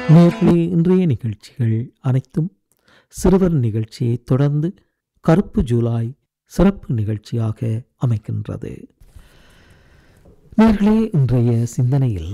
நேர்களே இன்றைய நிகழ்ச்சிகள் அனைத்தும் சிறுவர் நிகழ்ச்சியை தொடர்ந்து கருப்பு ஜூலை சிறப்பு நிகழ்ச்சியாக அமைக்கின்றது நேர்களே இன்றைய சிந்தனையில்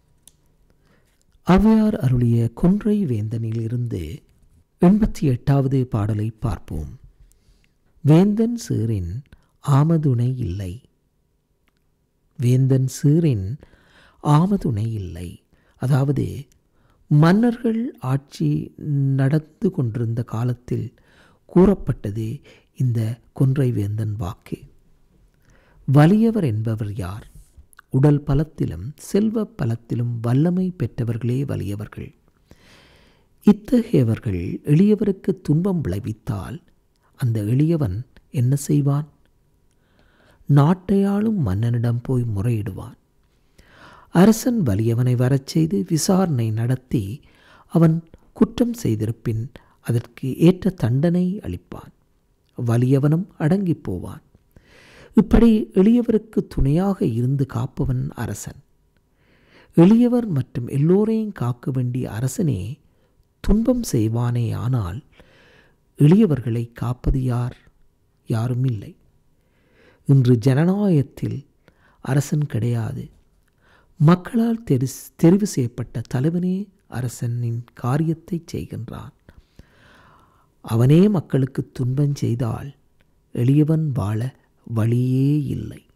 ஔவையார் அருளிய கொன்றை வேந்தனில் இருந்து எண்பத்தி எட்டாவது பாடலை பார்ப்போம் வேந்தன் சீரின் ஆமதுணை இல்லை வேந்தன் சீரின் ஆமதுணை இல்லை அதாவது மன்னர்கள் ஆட்சி நடந்து கொண்டிருந்த காலத்தில் கூறப்பட்டது இந்த கொன்றை வேந்தன் வாக்கு வலியவர் என்பவர் யார் உடல் பலத்திலும் செல்வ பலத்திலும் வல்லமை பெற்றவர்களே வலியவர்கள் இத்தகையவர்கள் எளியவருக்கு துன்பம் விளைவித்தால் அந்த எளியவன் என்ன செய்வான் நாட்டையாளும் மன்னனிடம் போய் முறையிடுவான் அரசன் வலியவனை வரச் செய்து விசாரணை நடத்தி அவன் குற்றம் செய்திருப்பின் அதற்கு ஏற்ற தண்டனை அளிப்பான் வலியவனும் அடங்கிப் போவான் இப்படி எளியவருக்கு துணையாக இருந்து காப்பவன் அரசன் எளியவர் மற்றும் எல்லோரையும் காக்க வேண்டிய அரசனே துன்பம் செய்வானே ஆனால் எளியவர்களை காப்பது யார் யாரும் இல்லை இன்று ஜனநாயகத்தில் அரசன் கிடையாது மக்களால் தெரி தெரிவு செய்யப்பட்ட தலைவனே அரசனின் காரியத்தை செய்கின்றான் அவனே மக்களுக்கு துன்பம் செய்தால் எளியவன் வாழ வழியே இல்லை